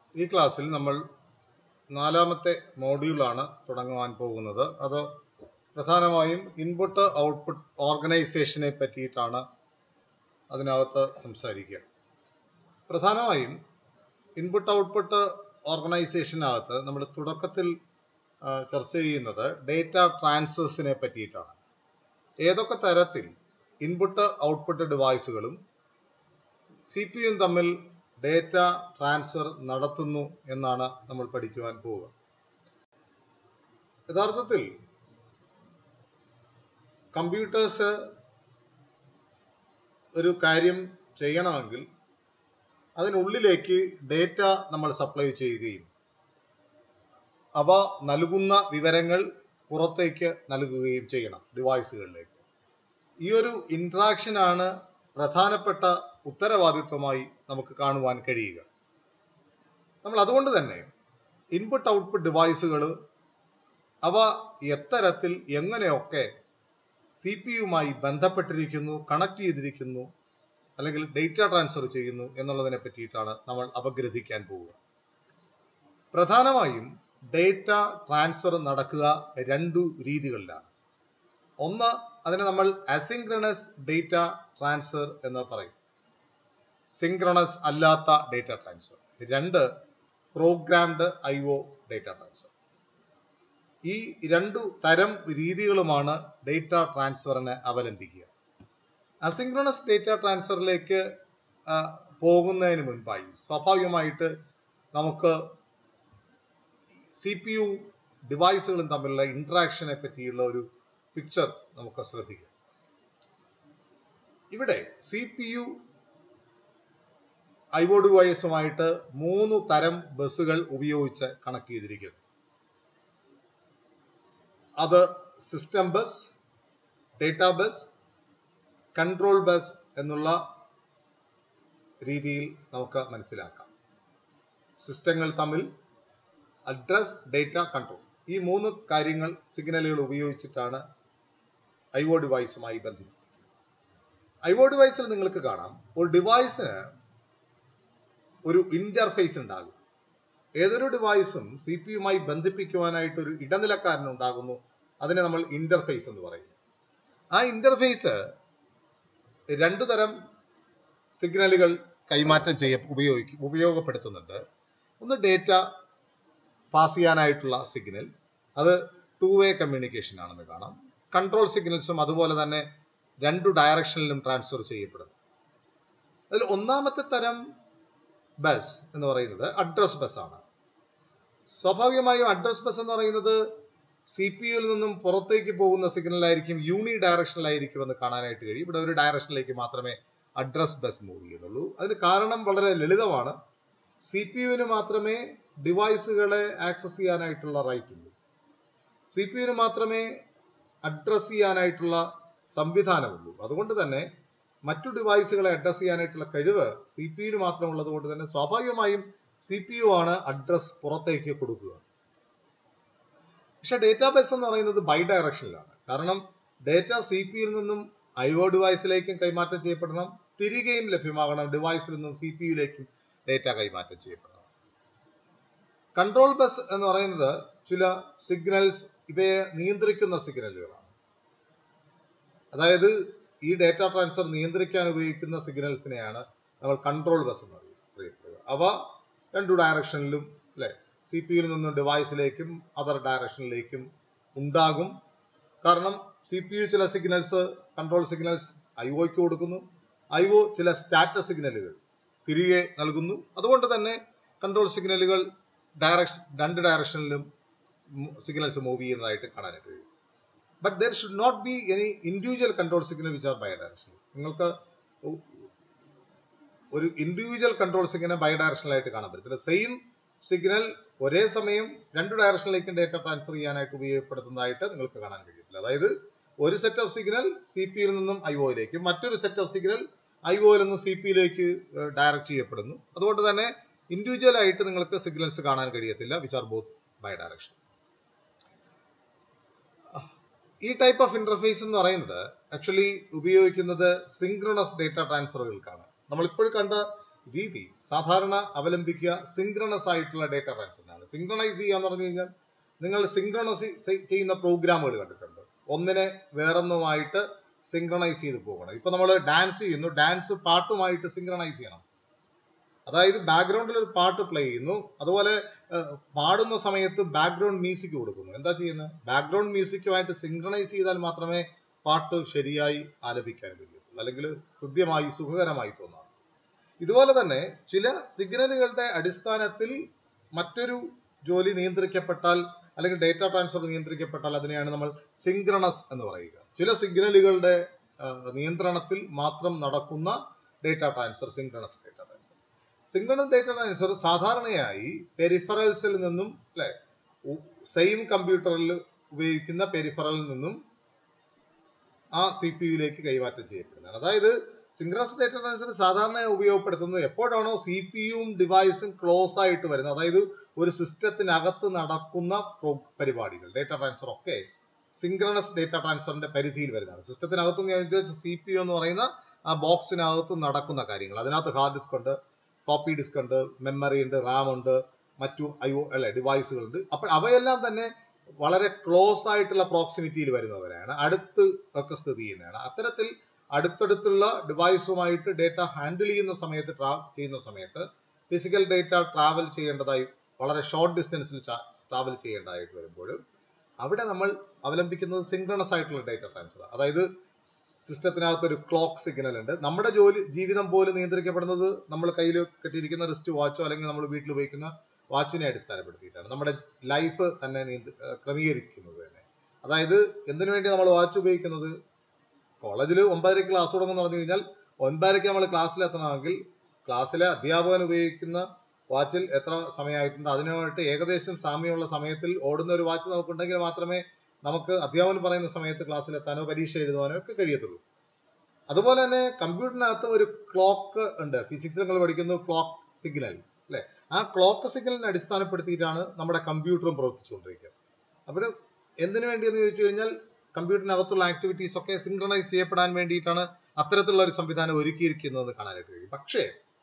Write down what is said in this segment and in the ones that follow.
ഈ ക്ലാസ്സിൽ നമ്മൾ നാലാമത്തെ മോഡ്യൂളാണ് തുടങ്ങുവാൻ പോകുന്നത് അത് പ്രധാനമായും ഇൻപുട്ട് ഔട്ട്പുട്ട് ഓർഗനൈസേഷനെ പറ്റിയിട്ടാണ് അതിനകത്ത് സംസാരിക്കുക പ്രധാനമായും ഇൻപുട്ട് ഔട്ട്പുട്ട് ഓർഗനൈസേഷനകത്ത് നമ്മൾ തുടക്കത്തിൽ ആ, ചർച്ച ചെയ്യുന്നത് ഡേറ്റ ട്രാൻസ്ഫേഴ്സിനെ പറ്റിയിട്ടാണ് ഏതൊക്കെ തരത്തിൽ ഇൻപുട്ട് ഔട്ട്പുട്ട് ഡിവൈസുകളും സി പി യും തമ്മിൽ ഡേറ്റ ട്രാൻസ്ഫർ നടത്തുന്നു എന്നാണ് നമ്മൾ പഠിക്കുവാൻ പോവുക യഥാർത്ഥത്തിൽ കമ്പ്യൂട്ടേഴ്സ് ഒരു കാര്യം ചെയ്യണമെങ്കിൽ അതിനുള്ളിലേക്ക് ഡേറ്റ നമ്മൾ സപ്ലൈ ചെയ്യുകയും അവ നൽകുന്ന വിവരങ്ങൾ പുറത്തേക്ക് നൽകുകയും ചെയ്യണം ഡിവൈസുകളിലേക്ക് ഈ ഒരു interaction ആണ് പ്രധാനപ്പെട്ട ഉത്തരവാദിത്വമായി നമുക്ക് കാണുവാൻ കഴിയുക നമ്മൾ അതുകൊണ്ട് തന്നെ ഇൻപുട്ട് ഔട്ട്പുട്ട് ഡിവൈസുകൾ അവ എത്തരത്തിൽ എങ്ങനെയൊക്കെ സി പി യുമായി ബന്ധപ്പെട്ടിരിക്കുന്നു കണക്ട് ചെയ്തിരിക്കുന്നു അല്ലെങ്കിൽ ഡേറ്റ ട്രാൻസ്ഫർ ചെയ്യുന്നു എന്നുള്ളതിനെ പറ്റിയിട്ടാണ് നമ്മൾ അപഗ്രഥിക്കാൻ പോവുക പ്രധാനമായും ഡേറ്റ ട്രാൻസ്ഫർ നടക്കുക രണ്ടു രീതികളിലാണ് ഒന്ന് അതിനെ നമ്മൾ അസിൻക്രണസ് ഡേറ്റ ട്രാൻസ്ഫർ എന്ന് പറയും സിൻക്രണസ് അല്ലാത്ത ഡേറ്റ ട്രാൻസ്ഫർ രണ്ട് programmed I O data transfer ഈ രണ്ടു തരം രീതികളുമാണ് ഡേറ്റ ട്രാൻസ്ഫറിനെ അവലംബിക്കുക അസിൻക്രണസ് ഡേറ്റ ട്രാൻസ്ഫറിലേക്ക് ആ, പോകുന്നതിന് മുൻപായി സ്വാഭാവികമായിട്ട് നമുക്ക് സി പി യു ഡിവൈസുകളും തമ്മിലുള്ള ഇന്ററാക്ഷനെ പറ്റിയുള്ള ഒരു പിക്ചർ നമുക്ക് ശ്രദ്ധിക്കാം ഇവിടെ സി പി യു ഐഒ ഡിവൈസുമായിട്ട് മൂന്ന് തരം ബസ്സുകൾ ഉപയോഗിച്ച് കണക്ട് ചെയ്തിരിക്കുന്നു അത് system bus data bus control bus എന്നുള്ള രീതിയിൽ നമുക്ക് മനസ്സിലാക്കാം സിസ്റ്റങ്ങൾ തമ്മിൽ അഡ്രസ് ഡേറ്റ കൺട്രോൾ ഈ മൂന്ന് കാര്യങ്ങൾ സിഗ്നലുകൾ ഉപയോഗിച്ചിട്ടാണ് ഐ ഒ ഡിവൈസുമായി ബന്ധിച്ചിരിക്കുന്നത് ഐ ഒ ഡിവൈസിൽ നിങ്ങൾക്ക് കാണാം ഒരു ഡിവൈസിന് ഒരു ഇന്റർഫേസ് ഉണ്ടാകും ഏതൊരു ഡിവൈസും സി പി യുമായി ബന്ധിപ്പിക്കുവാനായിട്ട് ഒരു ഇടനിലക്കാരൻ ഉണ്ടാകുന്നു അതിനെ നമ്മൾ ഇന്റർഫേസ് എന്ന് പറയും ആ ഇന്റർഫേസ് രണ്ടു തരം സിഗ്നലുകൾ കൈമാറ്റം ചെയ്യ ഉപയോഗിക്കും ഉപയോഗപ്പെടുത്തുന്നുണ്ട് ഒന്ന് ഡേറ്റ പാസ് ചെയ്യാനായിട്ടുള്ള സിഗ്നൽ അത് ടു വേ കമ്മ്യൂണിക്കേഷൻ ആണെന്ന് കാണാം കൺട്രോൾ സിഗ്നൽസും അതുപോലെ തന്നെ രണ്ടു ഡയറക്ഷനിലും ട്രാൻസ്ഫർ ചെയ്യപ്പെടുന്നു അതിൽ ഒന്നാമത്തെ തരം ബസ് എന്ന് പറയുന്നത് അഡ്രസ് ബസ് ആണ് സ്വാഭാവികമായും അഡ്രസ് ബസ് എന്ന് പറയുന്നത് സി പി യുയിൽ നിന്നും പുറത്തേക്ക് പോകുന്ന സിഗ്നലായിരിക്കും യൂണി ഡയറക്ഷനിലായിരിക്കും എന്ന് കാണാനായിട്ട് കഴിയും ഇവിടെ ഒരു ഡയറക്ഷനിലേക്ക് മാത്രമേ അഡ്രസ് ബസ് മൂവ് ചെയ്യുന്നുള്ളൂ അതിന് കാരണം വളരെ ലളിതമാണ് സി പി യുവിന് മാത്രമേ ഡിവൈസുകളെ ആക്സസ് ചെയ്യാനായിട്ടുള്ള റൈറ്റ് ഉള്ളൂ സി പി യുവിന് മാത്രമേ അഡ്രസ് ചെയ്യാനായിട്ടുള്ള സംവിധാനമുള്ളൂ അതുകൊണ്ട് തന്നെ മറ്റു ഡിവൈസുകളെ അഡ്രസ് ചെയ്യാനായിട്ടുള്ള കഴിവ് സി പി യുവിന് മാത്രമുള്ളത് കൊണ്ട് തന്നെ സ്വാഭാവികമായും സി പി യു ആണ് അഡ്രസ് പുറത്തേക്ക് കൊടുക്കുക പക്ഷെ ഡേറ്റാബേസ് എന്ന് പറയുന്നത് ബൈ ഡയറക്ഷനിലാണ് കാരണം ഡേറ്റ സി പി യിൽ നിന്നും ഐ ഒ ഡിവൈസിലേക്കും കൈമാറ്റം ചെയ്യപ്പെടണം തിരികെയും ലഭ്യമാകണം ഡിവൈസിൽ നിന്നും സി പി യുയിലേക്കും ഡേറ്റ കൈമാറ്റം ചെയ്യപ്പെടണം കൺട്രോൾ ബസ് എന്ന് പറയുന്നത് ചില സിഗ്നൽസ് ഇവയെ നിയന്ത്രിക്കുന്ന സിഗ്നലുകളാണ് അതായത് ഈ ഡേറ്റ ട്രാൻസ്ഫർ നിയന്ത്രിക്കാൻ ഉപയോഗിക്കുന്ന സിഗ്നൽസിനെയാണ് നമ്മൾ കൺട്രോൾ ബസ് എന്ന് അറിയപ്പെടുക അവ രണ്ടു ഡയറക്ഷനിലും അല്ലെ സി പി യിൽ നിന്നും ഡിവൈസിലേക്കും അതർ ഡയറക്ഷനിലേക്കും ഉണ്ടാകും കാരണം സി പി യു ചില സിഗ്നൽസ് കൺട്രോൾ സിഗ്നൽസ് ഐ ഒക്ക് കൊടുക്കുന്നു ഐ ഒ ചില സ്റ്റാറ്റസ് സിഗ്നലുകൾ തിരികെ നൽകുന്നു അതുകൊണ്ട് തന്നെ കൺട്രോൾ സിഗ്നലുകൾ ഡയറക്ഷൻ രണ്ട് ഡയറക്ഷനിലും സിഗ്നൽസ് മൂവ് ചെയ്യുന്നതായിട്ട് കാണാനായിട്ട് കഴിയും but there should not be any individual control signal which are bi direction നിങ്ങൾക്ക് ഒ- ഒരു ഇൻഡിവിജ്വൽ കൺട്രോൾ സിഗ്നൽ ബൈ ഡയറക്ഷനിലായിട്ട് കാണാൻ പറ്റത്തില്ല സെയിം സിഗ്നൽ ഒരേ സമയം രണ്ട് ഡയറക്ഷനിലേക്കും ഡേറ്റ ട്രാൻസ്ഫർ ചെയ്യാനായിട്ട് ഉപയോഗപ്പെടുത്തുന്നതായിട്ട് നിങ്ങൾക്ക് കാണാൻ കഴിയത്തില്ല അതായത് ഒരു set of signal C P യിൽ നിന്നും ഐ ഒയിലേക്കും മറ്റൊരു സെറ്റ് ഓഫ് സിഗ്നൽ ഐ ഒയിൽ നിന്നും സി പി യിലേക്ക് ഡയറക്റ്റ് ചെയ്യപ്പെടുന്നു അതുകൊണ്ട് തന്നെ ഇൻഡിവിജ്വൽ ആയിട്ട് നിങ്ങൾക്ക് സിഗ്നൽസ് കാണാൻ കഴിയത്തില്ല which are both bi direction ഈ ടൈപ്പ് ഓഫ് ഇന്റർഫേസ് എന്ന് പറയുന്നത് ആക്ച്വലി ഉപയോഗിക്കുന്നത് സിങ്ക്രണസ് ഡേറ്റ ട്രാൻസ്ഫറുകൾക്കാണ് നമ്മൾ ഇപ്പോൾ കണ്ട രീതി സാധാരണ അവലംബിക്കുക സിങ്ക്രണസ് ആയിട്ടുള്ള ഡേറ്റ ട്രാൻസ്ഫറിനാണ് സിങ്ക്രണൈസ് ചെയ്യാന്ന് പറഞ്ഞു കഴിഞ്ഞാൽ നിങ്ങൾ സിങ്ക്രണസ് ചെയ്യുന്ന പ്രോഗ്രാമുകൾ കണ്ടിട്ടുണ്ട് ഒന്നിനെ വേറൊന്നുമായിട്ട് സിങ്ക്രണൈസ് ചെയ്ത് പോകണം ഇപ്പൊ നമ്മൾ ഡാൻസ് ചെയ്യുന്നു ഡാൻസ് പാട്ടുമായിട്ട് സിങ്ക്രണൈസ് ചെയ്യണം അതായത് ബാക്ക്ഗ്രൗണ്ടിൽ ഒരു പാട്ട് പ്ലേ ചെയ്യുന്നു അതുപോലെ ഏഹ്, പാടുന്ന സമയത്ത് ബാക്ക്ഗ്രൗണ്ട് മ്യൂസിക് കൊടുക്കുന്നു എന്താ ചെയ്യുന്നത് ബാക്ക്ഗ്രൗണ്ട് മ്യൂസിക്കുമായിട്ട് സിങ്ക്രണൈസ് ചെയ്താൽ മാത്രമേ പാട്ട് ശരിയായി ആലപിക്കാൻ കഴിയത്തുള്ളൂ അല്ലെങ്കിൽ ഹൃദ്യമായി സുഖകരമായി തോന്നാം ഇതുപോലെ തന്നെ ചില സിഗ്നലുകളുടെ അടിസ്ഥാനത്തിൽ മറ്റൊരു ജോലി നിയന്ത്രിക്കപ്പെട്ടാൽ അല്ലെങ്കിൽ ഡേറ്റ ട്രാൻസ്ഫർ നിയന്ത്രിക്കപ്പെട്ടാൽ അതിനെയാണ് നമ്മൾ സിങ്ക്രണസ് എന്ന് പറയുക ചില സിഗ്നലുകളുടെ ആ, നിയന്ത്രണത്തിൽ മാത്രം നടക്കുന്ന data transfer synchronous data transfer synchronous data transfer സാധാരണയായി പെരിഫറൽസിൽ നിന്നും അല്ലെ സെയിം കമ്പ്യൂട്ടറിൽ ഉപയോഗിക്കുന്ന പെരിഫറലിൽ നിന്നും ആ സി പി യുയിലേക്ക് കൈമാറ്റം ചെയ്യപ്പെടുന്നതാണ് അതായത് സിങ്ക്രണസ് ഡേറ്റ ട്രാൻസ്ഫർ സാധാരണ ഉപയോഗപ്പെടുത്തുന്നത് എപ്പോഴാണോ സി പി യുവും ഡിവൈസും ക്ലോസ് ആയിട്ട് വരുന്നത് അതായത് ഒരു സിസ്റ്റത്തിനകത്ത് നടക്കുന്ന പ്രോ- പരിപാടികൾ ഡേറ്റ ട്രാൻസ്ഫർ ഒക്കെ സിങ്ക്രണസ് ഡേറ്റ ട്രാൻസ്ഫറിന്റെ പരിധിയിൽ വരുന്നതാണ് സിസ്റ്റത്തിനകത്ത് ഞാൻ ഉദ്ദേശിച്ച സി പി യു എന്ന് പറയുന്ന ആ ബോക്സിനകത്ത് നടക്കുന്ന കാര്യങ്ങൾ അതിനകത്ത് ഹാർഡ് ഡിസ്ക് ഉണ്ട് ഫ്ലോപ്പി ഡിസ്ക് ഉണ്ട് മെമ്മറി ഉണ്ട് റാം ഉണ്ട് മറ്റു ഐ ഒ അല്ലെ ഡിവൈസുകളുണ്ട് അപ്പോൾ അവയെല്ലാം തന്നെ വളരെ ക്ലോസ് ആയിട്ടുള്ള പ്രോക്സിമിറ്റിയിൽ വരുന്നവരാണ് അടുത്ത് ഒക്കെ സ്ഥിതി ചെയ്യുന്നതാണ് അത്തരത്തിൽ അടുത്തടുത്തുള്ള ഡിവൈസുമായിട്ട് ഡേറ്റ ഹാൻഡിൽ ചെയ്യുന്ന സമയത്ത് ട്രാ ചെയ്യുന്ന സമയത്ത് ഫിസിക്കൽ ഡേറ്റ ട്രാവൽ ചെയ്യേണ്ടതായി വളരെ ഷോർട്ട് ഡിസ്റ്റൻസിൽ ട്രാവൽ ചെയ്യേണ്ടതായിട്ട് വരുമ്പോൾ അവിടെ നമ്മൾ അവലംബിക്കുന്നത് സിങ്ക്രണസ് ആയിട്ടുള്ള ഡേറ്റ ട്രാൻസ്ഫർ അതായത് സിസ്റ്റത്തിനകത്ത് ഒരു ക്ലോക്ക് സിഗ്നൽ ഉണ്ട് നമ്മുടെ ജോലി ജീവിതം പോലും നിയന്ത്രിക്കപ്പെടുന്നത് നമ്മൾ കയ്യിൽ കെട്ടിയിരിക്കുന്ന റിസ്റ്റ് വാച്ചോ അല്ലെങ്കിൽ നമ്മൾ വീട്ടിൽ ഉപയോഗിക്കുന്ന വാച്ചിനെ അടിസ്ഥാനപ്പെടുത്തിയിട്ടാണ് നമ്മുടെ ലൈഫ് തന്നെ നിയന്ത്ര ഏർ ക്രമീകരിക്കുന്നത് തന്നെ അതായത് എന്തിനു വേണ്ടി നമ്മൾ വാച്ച് ഉപയോഗിക്കുന്നത് കോളേജിൽ ഒമ്പതരയ്ക്ക് ക്ലാസ് തുടങ്ങുമെന്ന് പറഞ്ഞു കഴിഞ്ഞാൽ ഒൻപതരയ്ക്ക് നമ്മൾ ക്ലാസ്സിൽ എത്തണമെങ്കിൽ ക്ലാസ്സിലെ അധ്യാപകൻ ഉപയോഗിക്കുന്ന വാച്ചിൽ എത്ര സമയമായിട്ടുണ്ട് അതിനുമായിട്ട് ഏകദേശം സാമ്യമുള്ള സമയത്തിൽ ഓടുന്ന ഒരു വാച്ച് നമുക്കുണ്ടെങ്കിൽ മാത്രമേ നമുക്ക് അധ്യാപകൻ പറയുന്ന സമയത്ത് ക്ലാസ്സിൽ എത്താനോ പരീക്ഷ എഴുതുവാനോ ഒക്കെ കഴിയത്തുള്ളൂ അതുപോലെ തന്നെ കമ്പ്യൂട്ടറിനകത്ത് ഒരു ക്ലോക്ക് ഉണ്ട് ഫിസിക്സിൽ നിങ്ങൾ പഠിക്കുന്നു ക്ലോക്ക് സിഗ്നൽ അല്ലെ ആ ക്ലോക്ക് സിഗ്നലിനെ അടിസ്ഥാനപ്പെടുത്തിയിട്ടാണ് നമ്മുടെ കമ്പ്യൂട്ടറും പ്രവർത്തിച്ചുകൊണ്ടിരിക്കുക അപ്പോൾ എന്തിനു വേണ്ടിയെന്ന് ചോദിച്ചു കഴിഞ്ഞാൽ കമ്പ്യൂട്ടറിനകത്തുള്ള ആക്ടിവിറ്റീസ് ഒക്കെ സിങ്ക്രണൈസ് ചെയ്യപ്പെടാൻ വേണ്ടിയിട്ടാണ് അത്തരത്തിലുള്ള ഒരു സംവിധാനം ഒരുക്കിയിരിക്കുന്നതെന്ന് കാണാനായിട്ട് കഴിയും പക്ഷേ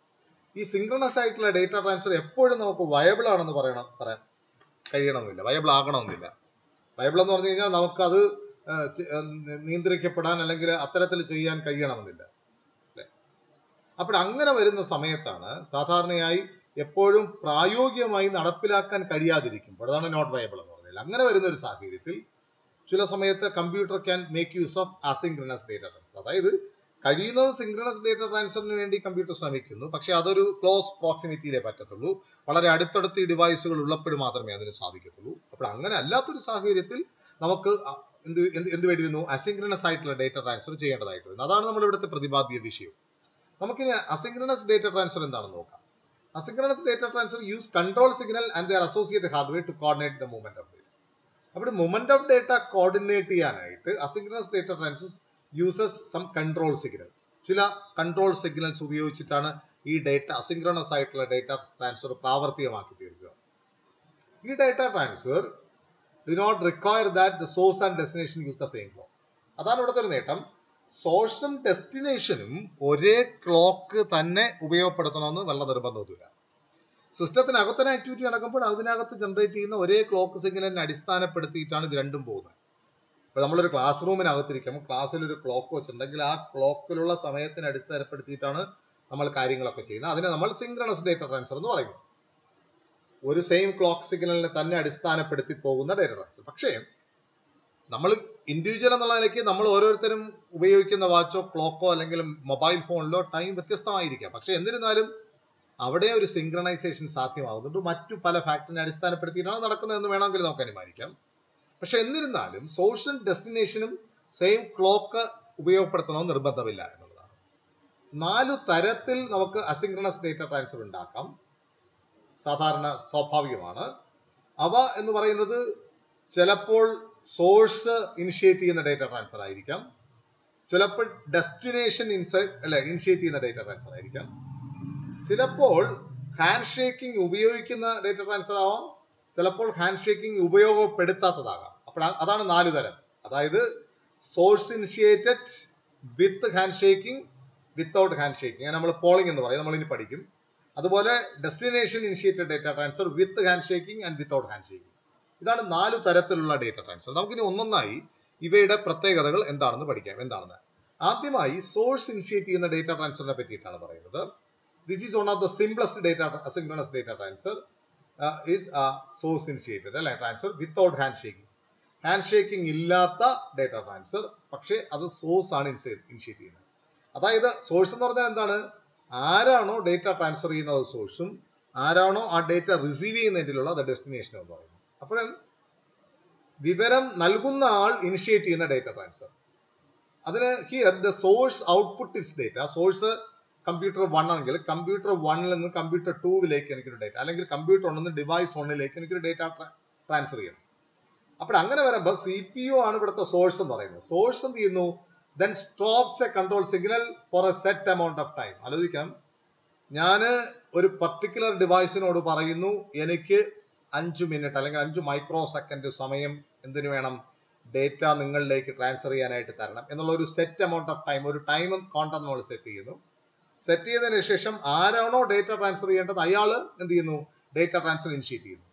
ഈ സിങ്ക്രണസ് ആയിട്ടുള്ള ഡേറ്റ ട്രാൻസ്ഫർ എപ്പോഴും നമുക്ക് വയബിൾ ആണെന്ന് പറയണം പറയാൻ കഴിയണമെന്നില്ല വയബിൾ ആകണമെന്നില്ല വയബിൾ എന്ന് പറഞ്ഞു കഴിഞ്ഞാൽ നമുക്കത് ആ, ചെ- ആ, നി- നിയന്ത്രിക്കപ്പെടാൻ അല്ലെങ്കിൽ അത്തരത്തിൽ ചെയ്യാൻ കഴിയണമെന്നില്ല അല്ലെ അപ്പോൾ അങ്ങനെ വരുന്ന സമയത്താണ് സാധാരണയായി എപ്പോഴും പ്രായോഗികമായി നടപ്പിലാക്കാൻ കഴിയാതിരിക്കുമ്പോൾ അതാണ് നോട്ട് വയബിൾ എന്ന് പറഞ്ഞാൽ അങ്ങനെ വരുന്ന ഒരു സാഹചര്യത്തിൽ ചില സമയത്ത് computer can make use of asynchronous data transfer അതായത് കഴിയുന്നത് സിങ്ക്രണസ് ഡേറ്റ ട്രാൻസ്ഫറിന് വേണ്ടി കമ്പ്യൂട്ടർ ശ്രമിക്കുന്നു പക്ഷെ അതൊരു ക്ലോസ് പ്രോക്സിമിറ്റിയിലേ പറ്റത്തുള്ളൂ വളരെ അടുത്തടുത്ത് ഈ ഡിവൈസുകൾ ഉള്ളപ്പോൾ മാത്രമേ അതിന് സാധിക്കത്തുള്ളൂ അപ്പോൾ അങ്ങനെ അല്ലാത്തൊരു സാഹചര്യത്തിൽ നമുക്ക് അ- എന്ത് എന്ത് എന്ത് വേണ്ടി വരുന്നു അസിങ്ക്രണസ് ആയിട്ടുള്ള ഡേറ്റ ട്രാൻസ്ഫർ ചെയ്യേണ്ടതായിട്ട് വരുന്നു അതാണ് നമ്മുടെ ഇവിടുത്തെ പ്രതിപാദ്യ വിഷയം നമുക്കിനി അസിങ്ക്രണസ് ഡേറ്റ ട്രാൻസ്ഫർ എന്താണെന്ന് നോക്കാം asynchronous data transfer use control signal and their associated hardware to coordinate the movement of data അവിടെ മൊമെന്റ് ഓഫ് ഡേറ്റ കോർഡിനേറ്റ് ചെയ്യാനായിട്ട് asynchronous data transfer uses some control signal ചില കൺട്രോൾ സിഗ്നൽസ് ഉപയോഗിച്ചിട്ടാണ് ഈ data asynchronous ആയിട്ടുള്ള data transfer പ്രാവർത്തികമാക്കി തീർക്കുക ഈ data transfer do not require that the source and destination use the same clock അതാണ് ഇവിടുത്തെ ഒരു നേട്ടം സോഴ്സും ഡെസ്റ്റിനേഷനും ഒരേ ക്ലോക്ക് തന്നെ ഉപയോഗപ്പെടുത്തണമെന്ന് നല്ല നിർബന്ധമൊന്നുമില്ല സിസ്റ്റത്തിനകത്തൊരു ആക്ടിവിറ്റി നടക്കുമ്പോൾ അതിനകത്ത് ജനറേറ്റ് ചെയ്യുന്ന ഒരേ ക്ലോക്ക് സിഗ്നലിനെ അടിസ്ഥാനപ്പെടുത്തിയിട്ടാണ് ഇത് രണ്ടും പോകുന്നത് ഇപ്പൊ നമ്മളൊരു ക്ലാസ് റൂമിനകത്തിരിക്കുമ്പോൾ ക്ലാസ്സിൽ ഒരു ക്ലോക്ക് വെച്ചിട്ടുണ്ടെങ്കിൽ ആ ക്ലോക്കിലുള്ള സമയത്തിനെ അടിസ്ഥാനപ്പെടുത്തിയിട്ടാണ് നമ്മൾ കാര്യങ്ങളൊക്കെ ചെയ്യുന്നത് അതിനെ നമ്മൾ സിങ്ക്രണസ് ഡേറ്റ ട്രാൻസ്ഫർ എന്ന് പറയുന്നു ഒരു സെയിം ക്ലോക്ക് സിഗ്നലിനെ തന്നെ അടിസ്ഥാനപ്പെടുത്തി പോകുന്ന ഡേറ്റ ട്രാൻസ്ഫർ പക്ഷേ നമ്മൾ ഇൻഡിവിജ്വൽ എന്നുള്ള നിലയ്ക്ക് നമ്മൾ ഓരോരുത്തരും ഉപയോഗിക്കുന്ന വാച്ചോ ക്ലോക്കോ അല്ലെങ്കിൽ മൊബൈൽ ഫോണിലോ ടൈം വ്യത്യസ്തമായിരിക്കാം പക്ഷെ എന്നിരുന്നാലും അവിടെ ഒരു സിങ്ക്രണൈസേഷൻ സാധ്യമാകുന്നുണ്ട് മറ്റു പല ഫാക്ടറിനെ അടിസ്ഥാനപ്പെടുത്തിയിട്ടാണ് നടക്കുന്നതെന്ന് വേണമെങ്കിൽ നമുക്ക് അനുമാനിക്കാം പക്ഷെ എന്നിരുന്നാലും സോഴ്സും ഡെസ്റ്റിനേഷനും സെയിം ക്ലോക്ക് ഉപയോഗപ്പെടുത്തണമെന്ന് നിർബന്ധമില്ല എന്നുള്ളതാണ് നാലു തരത്തിൽ നമുക്ക് അസിങ്ക്രണസ് ഡേറ്റ ട്രാൻസ്ഫർ ഉണ്ടാക്കാം സാധാരണ സ്വാഭാവികമാണ് അവ എന്ന് പറയുന്നത് ചിലപ്പോൾ സോഴ്സ് ഇനിഷ്യേറ്റ് ചെയ്യുന്ന ഡേറ്റ ട്രാൻസ്ഫർ ആയിരിക്കാം ചിലപ്പോൾ ഡെസ്റ്റിനേഷൻ ഇൻസൈ അല്ലെ ഇനിഷ്യേറ്റ് ചെയ്യുന്ന ഡേറ്റ ട്രാൻസ്ഫർ ആയിരിക്കാം ചിലപ്പോൾ ഹാൻഡ് ഷേക്കിംഗ് ഉപയോഗിക്കുന്ന ഡേറ്റ ട്രാൻസ്ഫർ ആവാം ചിലപ്പോൾ ഹാൻഡ് ഷേക്കിംഗ് ഉപയോഗപ്പെടുത്താത്തതാകാം അപ്പോൾ അ- അതാണ് നാല് തരം അതായത് source initiated with hand shaking without hand shaking നമ്മൾ പോളിംഗ് എന്ന് പറയും നമ്മൾ ഇനി പഠിക്കും അതുപോലെ destination initiated data transfer with hand shaking and without hand shaking ഇതാണ് നാല് തരത്തിലുള്ള ഡേറ്റ ട്രാൻസ്ഫർ നമുക്കിനി ഒന്നൊന്നായി ഇവയുടെ പ്രത്യേകതകൾ എന്താണെന്ന് പഠിക്കാം എന്താണെന്ന് ആദ്യമായി സോഴ്സ് ഇനിഷ്യേറ്റ് ചെയ്യുന്ന ഡേറ്റ ട്രാൻസ്ഫറിനെ പറ്റിയിട്ടാണ് പറയുന്നത് this is one of the simplest data asynchronous data transfer is source initiated അല്ലെ transfer without hand shaking hand shaking ഇല്ലാത്ത ഡേറ്റ ട്രാൻസ്ഫർ പക്ഷേ അത് സോഴ്സ് ആണ് ഇനിഷ്യേറ്റ് ചെയ്യുന്നത് അതായത് സോഴ്സ് എന്ന് പറഞ്ഞാൽ എന്താണ് ആരാണോ ഡേറ്റ ട്രാൻസ്ഫർ ചെയ്യുന്നത് സോഴ്സും ആരാണോ ആ ഡേറ്റ റിസീവ് ചെയ്യുന്നതിലുള്ള അത് ഡെസ്റ്റിനേഷൻ എന്ന് പറയുന്നത് അപ്പോഴും വിവരം നൽകുന്ന ആൾ ഇനിഷ്യേറ്റ് ചെയ്യുന്ന ഡേറ്റ ട്രാൻസ്ഫർ അതിന് here the source output is data source computer one ആണെങ്കിൽ കമ്പ്യൂട്ടർ വണ്ണിൽ നിന്ന് കമ്പ്യൂട്ടർ ടൂവിലേക്ക് എനിക്കൊരു ഡേറ്റ അല്ലെങ്കിൽ കമ്പ്യൂട്ടർ ഒന്നിൽ നിന്ന് ഡിവൈസ് ഒന്നിലേക്ക് എനിക്കൊരു ഡേറ്റ ട്രാൻസ്ഫർ ചെയ്യണം അപ്പോൾ അങ്ങനെ വരുമ്പോൾ സി പി യു ആണ് ഇവിടുത്തെ സോഴ്സ് എന്ന് പറയുന്നത് സോഴ്സ് എന്ത് ചെയ്യുന്നു then stops a control signal for a set amount of time ആലോചിക്കാം ഞാൻ ഒരു പർട്ടിക്കുലർ ഡിവൈസിനോട് പറയുന്നു എനിക്ക് അഞ്ച് മിനിറ്റ് അല്ലെങ്കിൽ അഞ്ച് മൈക്രോ സെക്കൻഡ് സമയം എന്തിനു വേണം ഡേറ്റ നിങ്ങളിലേക്ക് ട്രാൻസ്ഫർ ചെയ്യാനായിട്ട് തരണം എന്നുള്ള ഒരു സെറ്റ് എമൗണ്ട് ഓഫ് ടൈം ഒരു ടൈം കോണ്ടം നമ്മൾ സെറ്റ് ചെയ്യുന്നു സെറ്റ് ചെയ്തതിന് ശേഷം ആരാണോ ഡേറ്റ ട്രാൻസ്ഫർ ചെയ്യേണ്ടത് അയാൾ എന്ത് ചെയ്യുന്നു ഡേറ്റ ട്രാൻസ്ഫർ ഇനിഷ്യേറ്റ് ചെയ്യുന്നു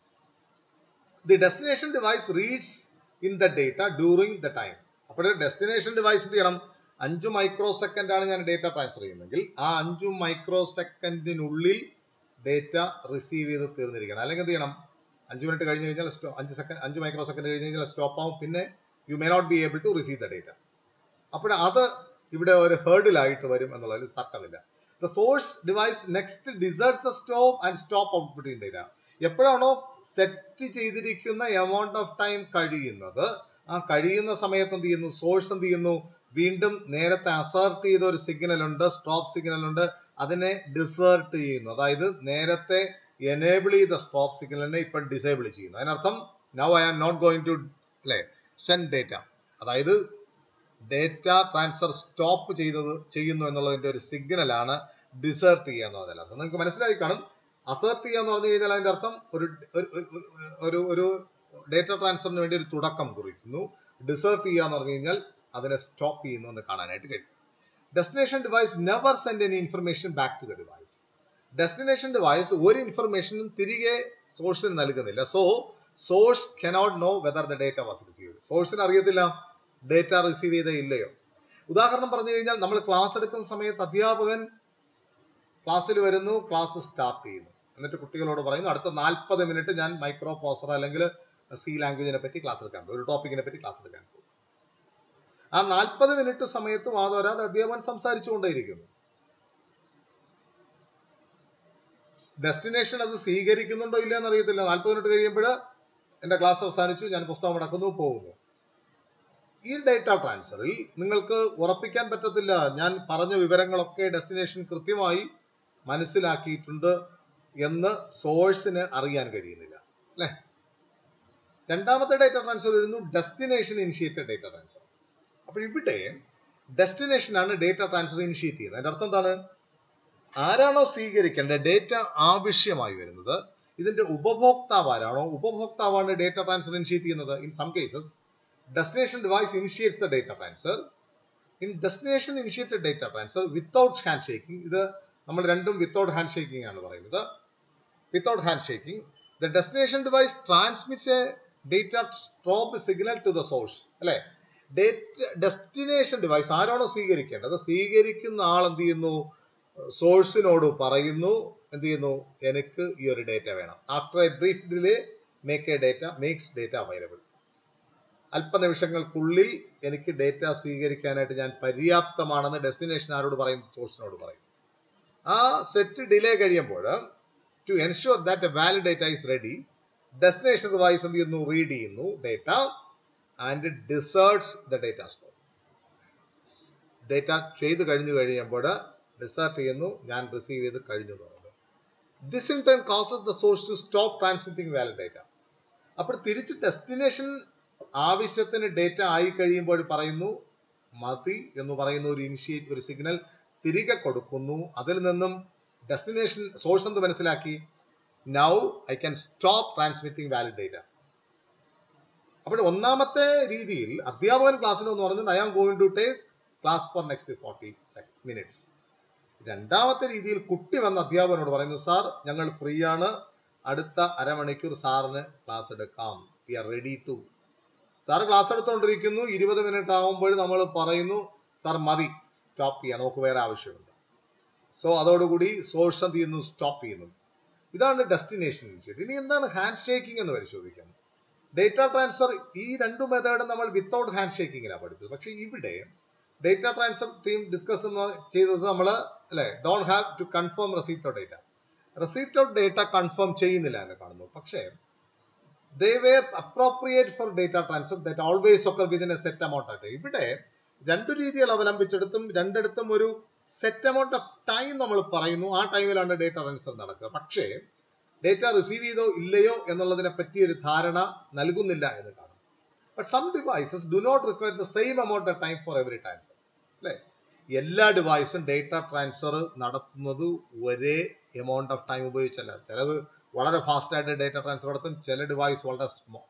the destination device reads in the data during the time അപ്പോൾ ഡെസ്റ്റിനേഷൻ ഡിവൈസ് എന്ത് ചെയ്യണം അഞ്ച് മൈക്രോ സെക്കൻഡ് ആണ് ഞാൻ ഡേറ്റ ട്രാൻസ്ഫർ ചെയ്യുന്നതെങ്കിൽ ആ അഞ്ചു മൈക്രോ സെക്കൻഡിനുള്ളിൽ ഡേറ്റ റിസീവ് ചെയ്ത് തീർന്നിരിക്കണം അല്ലെങ്കിൽ എന്ത് ചെയ്യണം അഞ്ച് മിനിറ്റ് കഴിഞ്ഞ് കഴിഞ്ഞാൽ അഞ്ച് സെക്കൻഡ് അഞ്ച് മൈക്രോ സെക്കൻഡ് കഴിഞ്ഞ് കഴിഞ്ഞാൽ സ്റ്റോപ്പ് ആവും പിന്നെ you may not be able to receive the data അപ്പോൾ അത് ഇവിടെ ഒരു ഹേർഡിലായിട്ട് വരും എന്നുള്ളതിൽ തർക്കമില്ല the source device next deasserts the stop and stop outputting data എപ്പോഴാണോ സെറ്റ് ചെയ്തിരിക്കുന്ന എമൗണ്ട് ഓഫ് ടൈം കഴിയുന്നത് ആ കഴിയുന്ന സമയത്ത് എന്ത് ചെയ്യുന്നു സോഴ്സ് എന്ത് ചെയ്യുന്നു വീണ്ടും നേരത്തെ അസേർട്ട് ചെയ്ത ഒരു സിഗ്നൽ ഉണ്ട് സ്റ്റോപ്പ് സിഗ്നൽ ഉണ്ട് അതിനെ ഡിസേർട്ട് ചെയ്യുന്നു അതായത് നേരത്തെ എനേബിൾ ചെയ്ത സ്റ്റോപ്പ് സിഗ്നലിനെ ഇപ്പൊ ഡിസേബിൾ ചെയ്യുന്നു അതിനർത്ഥം now I am not going to അല്ലെ സെൻഡ് ഡേറ്റ അതായത് ഡേറ്റ ട്രാൻസ്ഫർ സ്റ്റോപ്പ് ചെയ്തത് ചെയ്യുന്നു എന്നുള്ളതിന്റെ ഒരു സിഗ്നലാണ് ഡിസേർട്ട് ചെയ്യുക എന്നതിൽ അർത്ഥം നിങ്ങൾക്ക് മനസ്സിലായി കാണും അസേർട്ട് ചെയ്യുക എന്ന് പറഞ്ഞു കഴിഞ്ഞാൽ അതിന്റെ അർത്ഥം ഒരു ഒരു ഒരു ഡേറ്റ ട്രാൻസ്ഫറിന് വേണ്ടി ഒരു തുടക്കം കുറിക്കുന്നു ഡിസേർട്ട് ചെയ്യുക എന്ന് പറഞ്ഞു കഴിഞ്ഞാൽ അതിനെ സ്റ്റോപ്പ് ചെയ്യുന്നു എന്ന് കാണാനായിട്ട് കഴിയും destination device never send any information back to the device destination device ഒരു ഇൻഫർമേഷനും തിരികെ സോഴ്സിന് നൽകുന്നില്ല so source cannot know whether the data was received സോഴ്സിന് അറിയത്തില്ല ഡേറ്റ റിസീവ് ചെയ്ത ഇല്ലയോ ഉദാഹരണം പറഞ്ഞു കഴിഞ്ഞാൽ നമ്മൾ ക്ലാസ് എടുക്കുന്ന സമയത്ത് അധ്യാപകൻ ക്ലാസ്സിൽ വരുന്നു ക്ലാസ് സ്റ്റാർട്ട് ചെയ്യുന്നു എന്നിട്ട് കുട്ടികളോട് പറയുന്നു അടുത്ത നാൽപ്പത് മിനിറ്റ് ഞാൻ മൈക്രോ പ്രോസർ അല്ലെങ്കിൽ സി ലാംഗ്വേജിനെ പറ്റി ക്ലാസ് എടുക്കാൻ പോകും ഒരു ടോപ്പിക്കിനെ പറ്റി ക്ലാസ് എടുക്കാൻ പോകും ആ നാൽപ്പത് മിനിറ്റ് സമയത്ത് വാദോരാതെ അധ്യാപകൻ സംസാരിച്ചുകൊണ്ടേയിരിക്കുന്നു ഡെസ്റ്റിനേഷൻ അത് സ്വീകരിക്കുന്നുണ്ടോ ഇല്ല എന്ന് അറിയത്തില്ല നാൽപ്പത് മിനിറ്റ് കഴിയുമ്പോൾ എന്റെ ക്ലാസ് അവസാനിച്ചു ഞാൻ പുസ്തകം അടക്കുന്നു പോകുന്നു ഈ ഡേറ്റ ട്രാൻസ്ഫറിൽ നിങ്ങൾക്ക് ഉറപ്പിക്കാൻ പറ്റത്തില്ല ഞാൻ പറഞ്ഞ വിവരങ്ങളൊക്കെ ഡെസ്റ്റിനേഷൻ കൃത്യമായി മനസ്സിലാക്കിയിട്ടുണ്ട് എന്ന് സോഴ്സിന് അറിയാൻ കഴിയുന്നില്ല അല്ലെ രണ്ടാമത്തെ ഡേറ്റ ട്രാൻസ്ഫർ വരുന്നു ഡെസ്റ്റിനേഷൻ ഇനിഷ്യേറ്റഡ് ഡേറ്റ ട്രാൻസ്ഫർ അപ്പോൾ ഇവിടെ ഡെസ്റ്റിനേഷൻ ആണ് ഡേറ്റ ട്രാൻസ്ഫർ ഇനിഷ്യേറ്റ് ചെയ്യുന്നത് അതിന്റെ അർത്ഥം എന്താണ് ആരാണോ സ്വീകരിക്കേണ്ട ഡേറ്റ ആവശ്യമായി വരുന്നത് ഇതിന്റെ ഉപഭോക്താവ് ആരാണോ ഉപഭോക്താവാണ് ഡേറ്റ ട്രാൻസ്ഫർ ഇനിഷ്യേറ്റ് ചെയ്യുന്നത് in some cases destination device initiates the data transfer. In destination initiated data transfer without handshaking, ഇത് നമ്മൾ രണ്ടും വിത്തൗട്ട് ഹാൻഡ് ഷേക്കിംഗ് ആണ് പറയുന്നത് without hand shaking the destination device transmits a data strobe signal to the source അല്ലെ data destination device ആരാണോ സ്വീകരിക്കേണ്ടത് സ്വീകരിക്കുന്ന ആൾ എന്ത് ചെയ്യുന്നു സോഴ്സിനോട് പറയുന്നു എന്ത് ചെയ്യുന്നു എനിക്ക് ഈ ഒരു ഡേറ്റ വേണം after a brief delay make a data makes data available അല്പനിമിഷങ്ങൾക്കുള്ളിൽ എനിക്ക് ഡേറ്റ സ്വീകരിക്കാനായിട്ട് ഞാൻ പര്യാപ്തമാണെന്ന് ഡെസ്റ്റിനേഷൻ ആരോട് പറയും സോഴ്സിനോട് പറയും ആ സെറ്റ് ഡിലേ കഴിയുമ്പോൾ to ensure that a valid data is ready destination device എന്ത് ചെയ്യുന്നു റീഡ് ചെയ്യുന്നു data and deasserts the data store data ചെയ്ത് കഴിഞ്ഞു കഴിയുമ്പോൾ ഡിസേർട്ട് ചെയ്യുന്നു ഞാൻ റിസീവ് ചെയ്ത് കഴിഞ്ഞു എന്ന് പറയുന്നത് this in time causes the source to stop transmitting valid data അപ്പോൾ തിരിച്ച് ഡെസ്റ്റിനേഷൻ ആവശ്യത്തിന് ഡേറ്റ ആയി കഴിയുമ്പോൾ പറയുന്നു മതി എന്ന് പറയുന്ന ഒരു ഇനിഷ്യേറ്റ് ഒരു സിഗ്നൽ തിരികെ കൊടുക്കുന്നു അതിൽ നിന്നും ഡെസ്റ്റിനേഷൻ സോഴ്സ് എന്ത് മനസ്സിലാക്കി now I can stop transmitting valid data അപ്പോൾ ഒന്നാമത്തെ രീതിയിൽ അധ്യാപകൻ ക്ലാസ്സിൽ എന്ന് പറഞ്ഞിട്ട് I am going to take class for next forty minutes രണ്ടാമത്തെ രീതിയിൽ കുട്ടി വന്ന അധ്യാപകനോട് പറയുന്നു സാർ ഞങ്ങൾ ഫ്രീ ആണ് അടുത്ത അരമണിക്കൂർ സാറിന് ക്ലാസ് എടുക്കാം we are ready to sir class എടുത്തുകൊണ്ടിരിക്കുന്നു ഇരുപത് മിനിറ്റ് ആകുമ്പോൾ നമ്മൾ പറയുന്നു സാർ മതി സ്റ്റോപ്പ് ചെയ്യാം നമുക്ക് വേറെ ആവശ്യമുണ്ട് സോ അതോടുകൂടി സോഴ്സ് എന്ത് ചെയ്യുന്നു സ്റ്റോപ്പ് ചെയ്യുന്നു ഇതാണ് ഡെസ്റ്റിനേഷൻ ഇനിഷ്യേറ്റീവ് ഇനി എന്താണ് ഹാൻഡ് ഷേക്കിംഗ് എന്ന് പരിശോധിക്കാം ഡേറ്റ ട്രാൻസ്ഫർ ഈ രണ്ട് മെത്തേഡ് നമ്മൾ വിത്തൗട്ട് ഹാൻഡ് ഷേക്കിങ്ങിലാണ് പഠിച്ചത് പക്ഷെ ഇവിടെ ഡേറ്റ ട്രാൻസ്ഫർ ടീം ഡിസ്കസ് ചെയ്തത് നമ്മൾ അല്ലെ don't have to confirm receipt of data receipt of data confirm ചെയ്യുന്നില്ല എന്ന് കാണുന്നു പക്ഷേ they were appropriate for data transfer that always ഒക്കെ വിതിൻ എ സെറ്റ് എമൗണ്ട് ആയിട്ട് ഇവിടെ രണ്ടു രീതികൾ അവലംബിച്ചെടുത്തും രണ്ടിടത്തും ഒരു സെറ്റ് എമൗണ്ട് ഓഫ് ടൈം നമ്മൾ പറയുന്നു ആ ടൈമിലാണ് ഡേറ്റ ട്രാൻസ്ഫർ നടക്കുക പക്ഷേ ഡേറ്റ റിസീവ് ചെയ്തോ ഇല്ലയോ എന്നുള്ളതിനെ പറ്റി ഒരു ധാരണ നൽകുന്നില്ല എന്ന് കാണും but some devices do not require the same amount of time for every transfer അല്ലേ എല്ലാ ഡിവൈസും ഡേറ്റ ട്രാൻസ്ഫർ നടത്തുന്നത് ഒരേ എമൗണ്ട് ഓഫ് ടൈം ഉപയോഗിച്ചല്ല ചിലത് വളരെ ഫാസ്റ്റ് ആയിട്ട് ഡേറ്റ ട്രാൻസ്ഫർ നടത്തും ചില ഡിവൈസ് വളരെ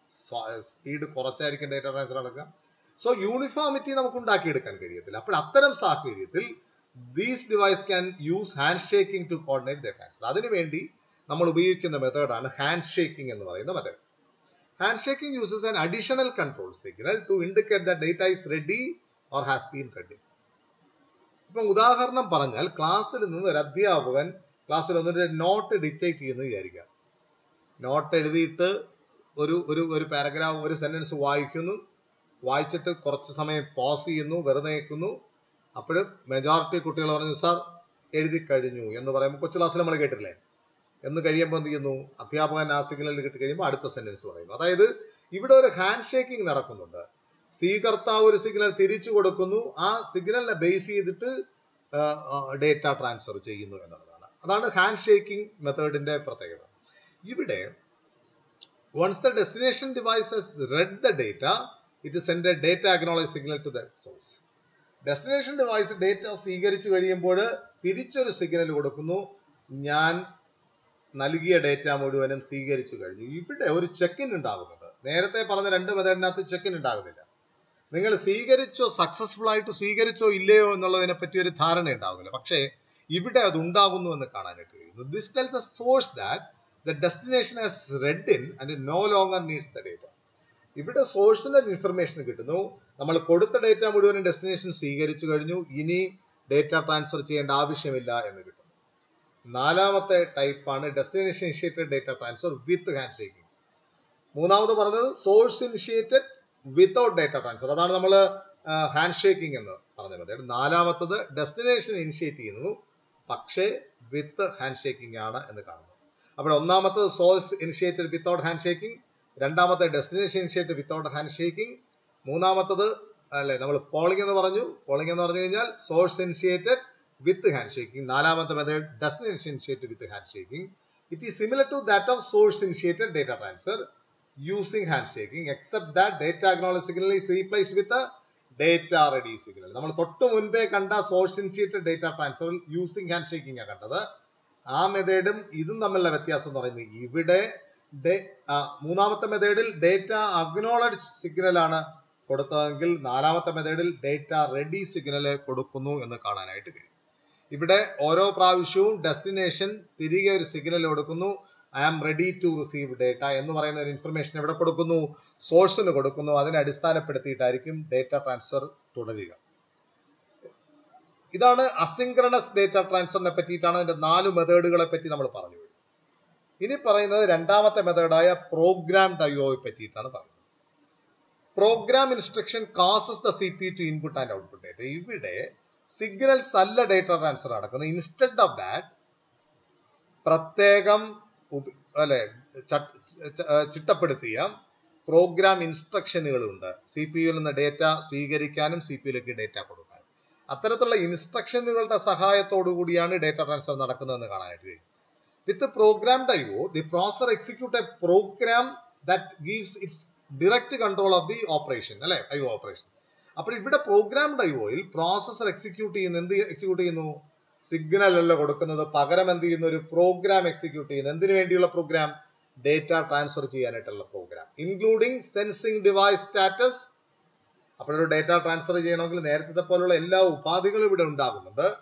സ്പീഡ് കുറച്ചായിരിക്കും ഡേറ്റ ട്രാൻസ്ഫർ നടക്കുക സോ യൂണിഫോമിറ്റി നമുക്ക് ഉണ്ടാക്കിയെടുക്കാൻ കഴിയത്തില്ല അപ്പോൾ അത്തരം സാഹചര്യത്തിൽ these device can use hand shaking to coordinate the transfer അതിനുവേണ്ടി നമ്മൾ ഉപയോഗിക്കുന്ന മെത്തേഡാണ് ഹാൻഡ് ഷേക്കിംഗ് എന്ന് പറയുന്ന method hand shaking uses an additional control signal to indicate the data is ready or has been ready ഇപ്പം ഉദാഹരണം പറഞ്ഞാൽ ക്ലാസ്സിൽ നിന്ന് ഒരു അധ്യാപകൻ ക്ലാസ്സിൽ ഒന്നൊരു നോട്ട് ഡിക്റ്റേറ്റ് ചെയ്യുന്നത് വിചാരിക്കാം നോട്ട് എഴുതിയിട്ട് ഒരു ഒരു ഒരു പാരഗ്രാഫ് ഒരു സെന്റൻസ് വായിക്കുന്നു വായിച്ചിട്ട് കുറച്ച് സമയം പോസ് ചെയ്യുന്നു വെറുതെ നിൽക്കുന്നു അപ്പോൾ മെജോറിറ്റി കുട്ടികൾ പറഞ്ഞു സാർ എഴുതി കഴിഞ്ഞു എന്ന് പറയുമ്പോൾ കൊച്ചു ക്ലാസ്സിൽ നമ്മൾ കേട്ടില്ലേ എന്ന് കഴിയുമ്പോൾ എന്ത് ചെയ്യുന്നു അധ്യാപകൻ ആ സിഗ്നൽ കിട്ടി കഴിയുമ്പോൾ അടുത്ത സെന്റൻസ് പറയുന്നു അതായത് ഇവിടെ ഒരു ഹാൻഡ് ഷേക്കിംഗ് നടക്കുന്നുണ്ട് സ്വീകർത്താവ് ഒരു സിഗ്നൽ തിരിച്ചു കൊടുക്കുന്നു ആ സിഗ്നലിനെ ബേസ് ചെയ്തിട്ട് ഡേറ്റ ട്രാൻസ്ഫർ ചെയ്യുന്നു എന്നുള്ളതാണ് അതാണ് ഹാൻഡ് ഷേക്കിംഗ് മെത്തേഡിന്റെ പ്രത്യേകത ഇവിടെ once the destination device has read the data it send a data acknowledge signal to the source destination device data സ്വീകരിച്ചു കഴിയുമ്പോൾ തിരിച്ചൊരു സിഗ്നൽ കൊടുക്കുന്നു ഞാൻ നൽകിയ ഡേറ്റ മുഴുവനും സ്വീകരിച്ചു കഴിഞ്ഞു ഇവിടെ ഒരു ചെക്കിൻ ഉണ്ടാകുന്നുണ്ട് നേരത്തെ പറഞ്ഞ രണ്ട് മെത്തേഡിനകത്ത് ചെക്കിൻ ഉണ്ടാകുന്നില്ല നിങ്ങൾ സ്വീകരിച്ചോ സക്സസ്ഫുൾ ആയിട്ട് സ്വീകരിച്ചോ ഇല്ലയോ എന്നുള്ളതിനെ പറ്റി ഒരു ധാരണ ഉണ്ടാകുന്നില്ല പക്ഷേ ഇവിടെ അത് ഉണ്ടാകുന്നു എന്ന് കാണാനായിട്ട് കഴിയുന്നു this tell the source that the destination has read in and no longer needs the data ഇവിടെ സോഴ്സിന്റെ ഇൻഫർമേഷൻ കിട്ടുന്നു നമ്മൾ കൊടുത്ത ഡേറ്റ മുഴുവനും ഡെസ്റ്റിനേഷൻ സ്വീകരിച്ചു കഴിഞ്ഞു ഇനി ഡേറ്റ ട്രാൻസ്ഫർ ചെയ്യേണ്ട ആവശ്യമില്ല എന്ന് കിട്ടുന്നു നാലാമത്തെ ടൈപ്പാണ് destination initiated data transfer with hand shaking മൂന്നാമത് പറഞ്ഞത് source initiated without data transfer അതാണ് നമ്മൾ ഹാൻഡ് ഷേക്കിംഗ് എന്ന് പറഞ്ഞ മെത്തേഡ് നാലാമത്തത് ഡെസ്റ്റിനേഷൻ ഇനിഷ്യേറ്റ് ചെയ്യുന്നു പക്ഷേ വിത്ത് ഹാൻഡ് ഷേക്കിംഗ് ആണ് എന്ന് കാണുന്നു അപ്പോൾ ഒന്നാമത്തത് source initiated without hand shaking രണ്ടാമത്തെ destination initiated without hand shaking മൂന്നാമത്തത് അല്ലെ നമ്മൾ പോളിംഗ് എന്ന് പറഞ്ഞു പോളിംഗ് എന്ന് പറഞ്ഞു കഴിഞ്ഞാൽ source initiated with hand shaking നാലാമത്തെ method destination initiated with hand shaking it is similar to that of source initiated data transfer using handshaking except that data acknowledge signal is replaced with a data ready signal നമ്മൾ തൊട്ട് മുൻപേ കണ്ട source initiated data ട്രാൻസ്ഫറിൽ using hand shaking ആണ് കണ്ടത് ആ മെത്തേഡും ഇതും തമ്മിലുള്ള വ്യത്യാസം എന്ന് പറയുന്നത് ഇവിടെ മൂന്നാമത്തെ മെത്തേഡിൽ ഡേറ്റ അഗ്നോളജ് സിഗ്നൽ ആണ് കൊടുത്തതെങ്കിൽ നാലാമത്തെ മെത്തേഡിൽ ഡേറ്റ റെഡി സിഗ്നൽ കൊടുക്കുന്നു എന്ന് കാണാനായിട്ട് കഴിയും ഇവിടെ ഓരോ പ്രാവശ്യവും ഡെസ്റ്റിനേഷൻ തിരികെ ഒരു സിഗ്നൽ കൊടുക്കുന്നു I am ready to receive data എന്ന് പറയുന്ന ഒരു ഇൻഫർമേഷൻ എവിടെ കൊടുക്കുന്നു സോഴ്സിന് കൊടുക്കുന്നു അതിനെ അടിസ്ഥാനപ്പെടുത്തിയിട്ടായിരിക്കും ഡേറ്റ ട്രാൻസ്ഫർ തുടരുക ഇതാണ് അസിൻക്രണസ് ഡേറ്റ ട്രാൻസ്ഫറിനെ പറ്റിയിട്ടാണ് അതിന്റെ നാല് മെത്തേഡുകളെ പറ്റി നമ്മൾ പറഞ്ഞു ഇനി പറയുന്നത് രണ്ടാമത്തെ മെത്തേഡായ പ്രോഗ്രാം ഡയോയെ പറ്റിയിട്ടാണ് പറയുന്നത് program instruction causes the C P to input and output data ഇവിടെ സിഗ്നൽസ് അല്ല ഡേറ്റ ട്രാൻസ്ഫർ നടക്കുന്നത് ഇൻസ്റ്റെഡ് ഓഫ് ദാറ്റ് പ്രത്യേകം അല്ലെ ചിട്ടപ്പെടുത്തിയ പ്രോഗ്രാം ഇൻസ്ട്രക്ഷനുകളുണ്ട് സി പി യുയിൽ നിന്ന് ഡേറ്റ സ്വീകരിക്കാനും സി പി യുയിലേക്ക് ഡേറ്റ കൊടുക്കാനും അത്തരത്തിലുള്ള ഇൻസ്ട്രക്ഷനുകളുടെ സഹായത്തോടു കൂടിയാണ് ഡേറ്റ ട്രാൻസ്ഫർ നടക്കുന്നതെന്ന് കാണാനായിട്ട് കഴിയും with program IO the processor execute a program that gives its direct control of the operation അല്ലെ ഐഒ ഓപ്പറേഷൻ അപ്പോൾ ഇവിടെ പ്രോഗ്രാം ഡൈവോയിൽ പ്രോസസർ എക്സിക്യൂട്ട് ചെയ്യുന്ന എന്ത് എക്സിക്യൂട്ട് ചെയ്യുന്നു സിഗ്നൽ അല്ല കൊടുക്കുന്നത് പകരം എന്ത് ചെയ്യുന്ന ഒരു പ്രോഗ്രാം എക്സിക്യൂട്ട് ചെയ്യുന്നു എന്തിനു വേണ്ടിയുള്ള പ്രോഗ്രാം ഡേറ്റ ട്രാൻസ്ഫർ ചെയ്യാനായിട്ടുള്ള program including sensing device status അപ്പോൾ ഒരു ഡേറ്റ ട്രാൻസ്ഫർ ചെയ്യണമെങ്കിൽ നേരത്തെ പോലുള്ള എല്ലാ ഉപാധികളും ഇവിടെ ഉണ്ടാകുന്നുണ്ട്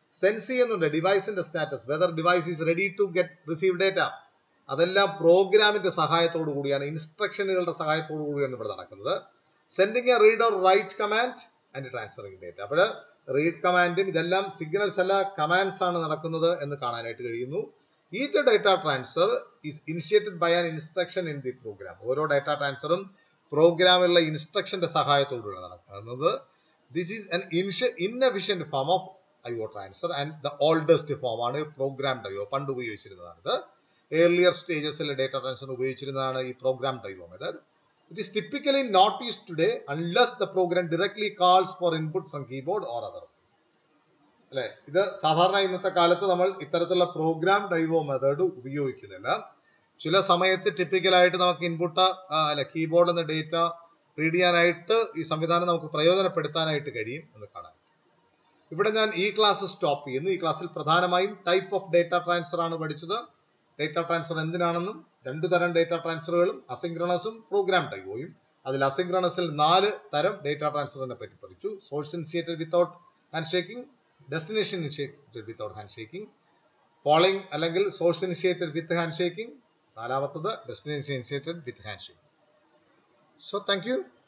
സെൻസ് ചെയ്യുന്നുണ്ട് ഡിവൈസിന്റെ status whether device is ready to get receive data അതെല്ലാം പ്രോഗ്രാമിന്റെ സഹായത്തോടു കൂടിയാണ് ഇൻസ്ട്രക്ഷനുകളുടെ സഹായത്തോടു കൂടിയാണ് ഇവിടെ നടക്കുന്നത് sending a read or write command and transferring data അപ്പോൾ റീഡ് കമാൻഡും ഇതെല്ലാം സിഗ്നൽസ് അല്ല കമാൻഡ്സ് ആണ് നടക്കുന്നത് എന്ന് കാണാനായിട്ട് കഴിയുന്നു each data transfer is initiated by an instruction in the program ഓരോ ഡേറ്റ ട്രാൻസ്ഫറും പ്രോഗ്രാമിലുള്ള ഇൻസ്ട്രക്ഷന്റെ സഹായത്തോടുകൂടി നടക്കുന്നത് this is an inefficient form of IO transfer and the oldest form ആണ് പ്രോഗ്രാം ഡയോ പണ്ട് ഉപയോഗിച്ചിരുന്നതാണ് ഇത് ഏർലിയർ സ്റ്റേജസിൽ ഡേറ്റ ട്രാൻസ്ഫർ ഉപയോഗിച്ചിരുന്നതാണ് ഈ program IO method it is typically not use today unless the program directly calls for input from keyboard or other അല്ലെ ഇത് സാധാരണ ഇന്നത്തെ കാലത്ത് നമ്മൾ ഇത്തരത്തിലുള്ള പ്രോഗ്രാം ഡൈവോ മെത്തേഡ് ഉപയോഗിക്കുന്നില്ല ചില സമയത്ത് ടിപ്പിക്കലായിട്ട് നമുക്ക് ഇൻപുട്ട് അല്ലെ കീബോർഡിൽ നിന്ന് ഡേറ്റ റീഡ് ചെയ്യാനായിട്ട് ഈ സംവിധാനം നമുക്ക് പ്രയോജനപ്പെടുത്താനായിട്ട് കഴിയും എന്ന് കാണാം ഇവിടെ ഞാൻ ഈ ക്ലാസ് സ്റ്റോപ്പ് ചെയ്യുന്നു ഈ ക്ലാസ്സിൽ പ്രധാനമായും ടൈപ്പ് ഓഫ് ഡേറ്റ ട്രാൻസ്ഫർ ആണ് പഠിച്ചത് ഡേറ്റ ട്രാൻസ്ഫർ എന്തിനാണെന്നും രണ്ടു തരം ഡേറ്റ ട്രാൻസ്ഫറുകളും അസിങ്ക്രണസും പ്രോഗ്രാം ടൈപ്പോയും അതിൽ അസിങ്ക്രണസിൽ നാല് തരം ഡേറ്റ ട്രാൻസ്ഫറിനെ പറ്റി പഠിച്ചു source initiated without hand shaking destination initiated without hand shaking polling അല്ലെങ്കിൽ source initiated with hand shaking നാലാമത്തത് destination initiated with hand shaking so thank U